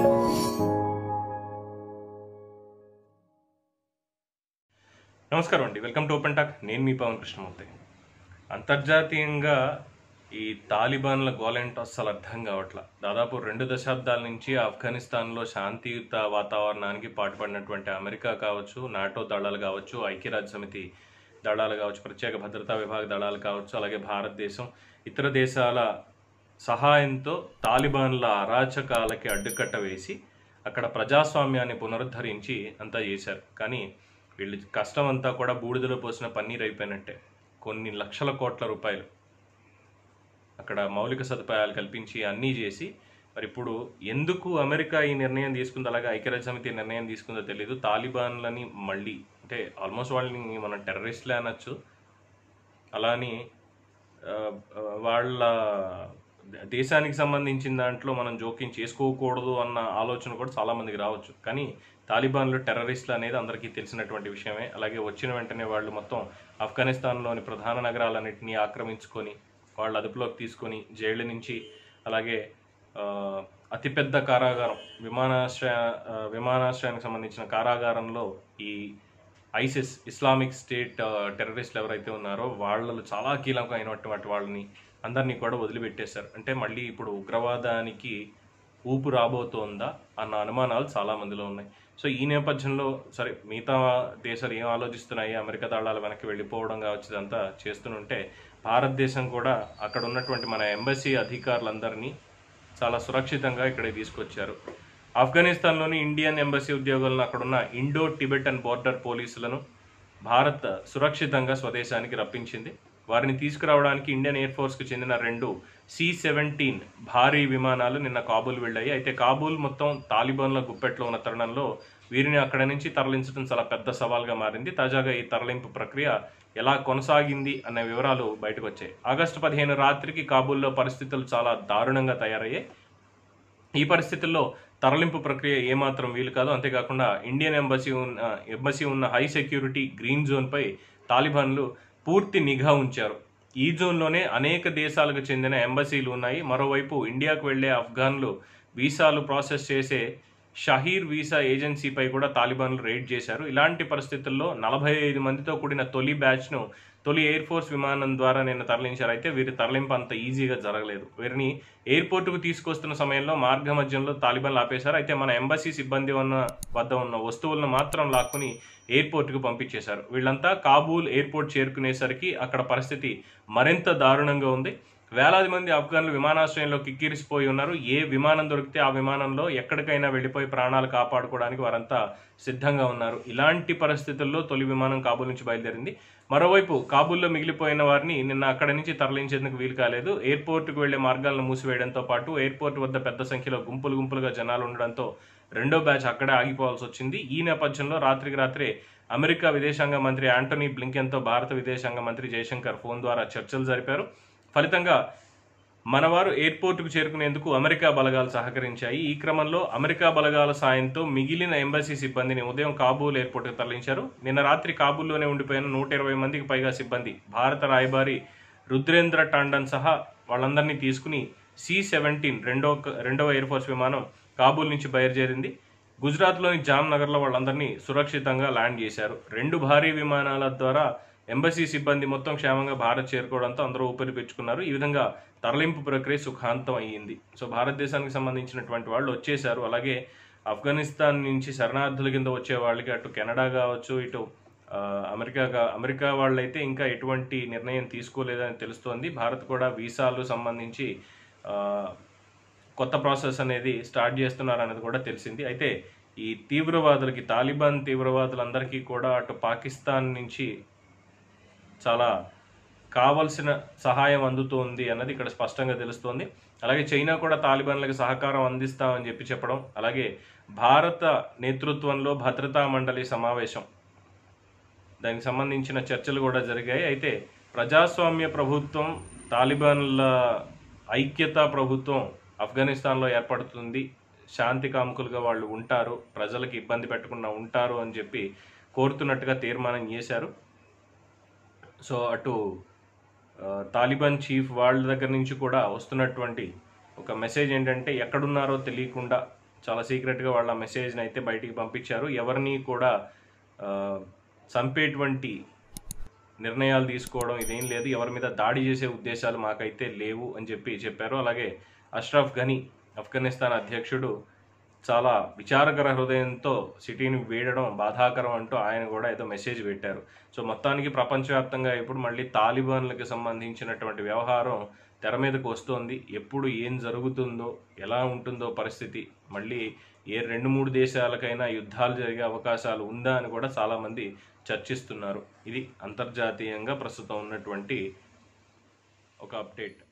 నమస్కారం అండి welcome to open talk నేను మీ పవన్ కృష్ణమూర్తి అంతర్జాతీయంగా ఈ తాలిబాన్ల గోలెంట్ అస్సలు అర్థం కావట్ల దాదాపు రెండు దశాబ్దాల నుంచి ఆఫ్ఘనిస్తాన్లో శాంతియుత వాతావరణానికి పాటుపడినటువంటి అమెరికా కావచ్చు నాటో దళాలు కావచ్చు ఐక్యరాజ్య సమితి దళాలు కావచ్చు ప్రత్యేక భద్రతా విభాగ దళాలు కావచ్చు అలాగే భారతదేశం ఇతర దేశాల సహాయంతో తాలిబాన్ల అరాచకాలకి అడ్డుకట్ట వేసి అక్కడ ప్రజాస్వామ్యాన్ని పునరుద్ధరించి అంతా చేశారు కానీ వీళ్ళు కష్టం అంతా కూడా బూడిదలో పోసిన పన్నీర్ అయిపోయినట్టే కొన్ని లక్షల కోట్ల రూపాయలు అక్కడ మౌలిక సదుపాయాలు కల్పించి అన్నీ చేసి మరి ఇప్పుడు ఎందుకు అమెరికా ఈ నిర్ణయం తీసుకుందో అలాగే ఐక్యరాజ్య సమితి ఈ నిర్ణయం తీసుకుందో తెలియదు తాలిబాన్లని మళ్ళీ అంటే ఆల్మోస్ట్ వాళ్ళని మనం టెర్రరిస్ట్లే అనొచ్చు అలాని ఆ, ఆ, వాళ్ళ దేశానికి సంబంధించిన దాంట్లో మనం జోక్యం చేసుకోకూడదు అన్న ఆలోచన కూడా చాలా మందికి రావచ్చు కానీ తాలిబాన్లు టెర్రరిస్టులు అనేది అందరికీ తెలిసినటువంటి విషయమే అలాగే వచ్చిన వెంటనే వాళ్ళు మొత్తం ఆఫ్ఘనిస్తాన్లోని ప్రధాన నగరాలన్నింటినీ ఆక్రమించుకొని వాళ్ళ అదుపులోకి తీసుకొని జైలు నుంచి అలాగే ఆ, అతిపెద్ద కారాగారం విమానాశ్రయ ఆ, విమానాశ్రయానికి సంబంధించిన కారాగారంలో ఈ ఐసిస్ ఇస్లామిక్ స్టేట్ ఆ, టెర్రరిస్టులు ఎవరైతే ఉన్నారో వాళ్ళలో చాలా కీలకమైనటువంటి వాళ్ళని అందరినీ కూడా వదిలిపెట్టేశారు అంటే మళ్ళీ ఇప్పుడు ఉగ్రవాదానికి ఊపు రాబోతోందా అన్న అనుమానాలు చాలా మందిలో ఉన్నాయి సో ఈ నేపథ్యంలో సరే మిగతా దేశాలు ఏం ఆలోచిస్తున్నాయి అమెరికా దళాలు వెనక్కి వెళ్ళిపోవడం కావచ్చు ఇదంతా చేస్తుంటే భారతదేశం కూడా అక్కడ ఉన్నటువంటి మన ఎంబసీ అధికారులందరినీ చాలా సురక్షితంగా ఇక్కడికి తీసుకొచ్చారు ఆఫ్ఘనిస్తాన్లోని ఇండియన్ ఎంబసీ ఉద్యోగులను అక్కడున్న ఇండో టిబెటన్ బోర్డర్ పోలీసులను భారత్ సురక్షితంగా స్వదేశానికి రప్పించింది వారిని తీసుకురావడానికి ఇండియన్ ఎయిర్ ఫోర్స్కి చెందిన రెండు సి సెవెంటీన్ భారీ విమానాలు నిన్న కాబూల్ వెళ్ళాయి అయితే కాబూల్ మొత్తం తాలిబాన్ల గుప్పెట్లో ఉన్న తరుణంలో వీరిని అక్కడ నుంచి తరలించడం చాలా పెద్ద సవాల్గా మారింది తాజాగా ఈ తరలింపు ప్రక్రియ ఎలా కొనసాగింది అనే వివరాలు బయటకు వచ్చాయి ఆగస్టు పదిహేను రాత్రికి కాబూల్లో పరిస్థితులు చాలా దారుణంగా తయారయ్యాయి ఈ పరిస్థితుల్లో తరలింపు ప్రక్రియ ఏమాత్రం వీలు కాదు అంతేకాకుండా ఇండియన్ ఎంబసీ ఉన్న ఎంబసీ ఉన్న హై సెక్యూరిటీ గ్రీన్ జోన్పై తాలిబాన్లు పూర్తి నిఘా ఉంచారు ఈ జోన్లోనే అనేక దేశాలకు చెందిన ఎంబసీలు ఉన్నాయి మరోవైపు ఇండియాకు వెళ్లే ఆఫ్ఘన్లు వీసాలు ప్రాసెస్ చేసే షహీర్ వీసా ఏజెన్సీపై కూడా తాలిబాన్లు రైడ్ చేశారు ఇలాంటి పరిస్థితుల్లో నలభై ఐదు మందితో కూడిన తొలి బ్యాచ్ను తొలి ఎయిర్ ఫోర్స్ విమానం ద్వారా నిన్న తరలించారు అయితే వీరి తరలింపు అంత ఈజీగా జరగలేదు వీరిని ఎయిర్పోర్టుకు తీసుకొస్తున్న సమయంలో మార్గ మధ్యంలో తాలిబాన్లు ఆపేశారు అయితే మన ఎంబసీ సిబ్బంది ఉన్న వద్ద ఉన్న వస్తువులను మాత్రం లాక్కుని ఎయిర్పోర్టుకు పంపించేశారు వీళ్ళంతా కాబూల్ ఎయిర్పోర్ట్ చేరుకునేసరికి అక్కడ పరిస్థితి మరింత దారుణంగా ఉంది వేలాది మంది ఆఫ్ఘన్లు విమానాశ్రయంలో కిక్కిరిసిపోయి ఉన్నారు ఏ విమానం దొరికితే ఆ విమానంలో ఎక్కడికైనా వెళ్ళిపోయి ప్రాణాలు కాపాడుకోవడానికి వారంతా సిద్ధంగా ఉన్నారు ఇలాంటి పరిస్థితుల్లో తొలి విమానం కాబూల్ నుంచి బయలుదేరింది మరోవైపు కాబూల్లో మిగిలిపోయిన వారిని నిన్న అక్కడి నుంచి తరలించేందుకు వీలు కాలేదు ఎయిర్పోర్టుకు వెళ్లే మార్గాలను మూసివేయడంతో పాటు ఎయిర్పోర్ట్ వద్ద పెద్ద సంఖ్యలో గుంపులు గుంపులుగా జనాలు ఉండడంతో రెండో బ్యాచ్ అక్కడే ఆగిపోవాల్సి వచ్చింది ఈ నేపథ్యంలో రాత్రికి రాత్రే అమెరికా విదేశాంగ మంత్రి యాంటనీ బ్లింకెన్తో భారత విదేశాంగ మంత్రి జయశంకర్ ఫోన్ ద్వారా చర్చలు జరిపారు ఫలితంగా మనవారు ఎయిర్పోర్టుకు చేరుకునేందుకు అమెరికా బలగాలు సహకరించాయి ఈ క్రమంలో అమెరికా బలగాల సాయంతో మిగిలిన ఎంబసీ సిబ్బందిని ఉదయం కాబూల్ ఎయిర్పోర్టుకు తరలించారు నిన్న రాత్రి కాబూల్లోనే ఉండిపోయిన నూట ఇరవై మందికి పైగా సిబ్బంది భారత రాయబారి రుద్రేంద్ర టాండన్ సహా వాళ్ళందరినీ తీసుకుని సి సెవెంటీన్ రెండో రెండవ ఎయిర్ ఫోర్స్ విమానం కాబూల్ నుంచి బయలుదేరింది గుజరాత్లోని జామ్ నగర్లో వాళ్ళందరినీ సురక్షితంగా ల్యాండ్ చేశారు రెండు భారీ విమానాల ద్వారా ఎంబసీ సిబ్బంది మొత్తం క్షేమంగా భారత్ చేరుకోవడంతో అందరూ ఊపిరి పీల్చుకున్నారు ఈ విధంగా తరలింపు ప్రక్రియ సుఖాంతం అయ్యింది సో భారతదేశానికి సంబంధించినటువంటి వాళ్ళు వచ్చేశారు అలాగే ఆఫ్ఘనిస్తాన్ నుంచి శరణార్థుల కింద వచ్చే వాళ్ళకి అటు కెనడా కావచ్చు ఇటు ఆ, అమెరికా కా- అమెరికా వాళ్ళైతే ఇంకా ఎటువంటి నిర్ణయం తీసుకోలేదని తెలుస్తోంది భారత్ కూడా వీసాలు సంబంధించి ఆ, కొత్త ప్రాసెస్ అనేది స్టార్ట్ చేస్తున్నారు అనేది కూడా తెలిసింది అయితే ఈ తీవ్రవాదులకి తాలిబాన్ తీవ్రవాదులందరికీ కూడా అటు పాకిస్తాన్ నుంచి చాలా కావలసిన సహాయం అందుతోంది అన్నది ఇక్కడ స్పష్టంగా తెలుస్తోంది అలాగే చైనా కూడా తాలిబాన్లకు సహకారం అందిస్తామని చెప్పి చెప్పడం అలాగే భారత నేతృత్వంలో భద్రతా మండలి సమావేశం దానికి సంబంధించిన చర్చలు కూడా జరిగాయి అయితే ప్రజాస్వామ్య ప్రభుత్వం తాలిబాన్ల ఐక్యతా ప్రభుత్వం ఆఫ్ఘనిస్తాన్లో ఏర్పడుతుంది శాంతి కాముకులుగా వాళ్ళు ఉంటారు ప్రజలకు ఇబ్బంది పెట్టకుండా ఉంటారు అని చెప్పి కోరుతున్నట్టుగా తీర్మానం చేశారు సో అటు ఆ, తాలిబాన్ చీఫ్ వాళ్ళ దగ్గర నుంచి కూడా వస్తున్నటువంటి ఒక మెసేజ్ ఏంటంటే ఎక్కడున్నారో తెలియకుండా చాలా సీక్రెట్గా వాళ్ళ మెసేజ్ని అయితే బయటికి పంపించారు ఎవరిని కూడా ఆ, చంపేటువంటి నిర్ణయాలు తీసుకోవడం ఇదేం లేదు ఎవరి మీద దాడి చేసే ఉద్దేశాలు మాకైతే లేవు అని చెప్పి చెప్పారు అలాగే అష్రఫ్ ఘనీ ఆఫ్ఘనిస్తాన్ అధ్యక్షుడు చాలా విచారకర హృదయంతో సిటీని వీడడం బాధాకరం అంటూ ఆయన కూడా ఏదో మెసేజ్ పెట్టారు సో మొత్తానికి ప్రపంచవ్యాప్తంగా ఇప్పుడు మళ్ళీ తాలిబాన్లకు సంబంధించినటువంటి వ్యవహారం తెర మీదకు వస్తోంది ఎప్పుడు ఏం జరుగుతుందో ఎలా ఉంటుందో పరిస్థితి మళ్ళీ ఏ రెండు మూడు దేశాలకైనా యుద్ధాలు జరిగే అవకాశాలు ఉందా అని కూడా చాలామంది చర్చిస్తున్నారు ఇది అంతర్జాతీయంగా ప్రస్తుతం ఉన్నటువంటి ఒక అప్డేట్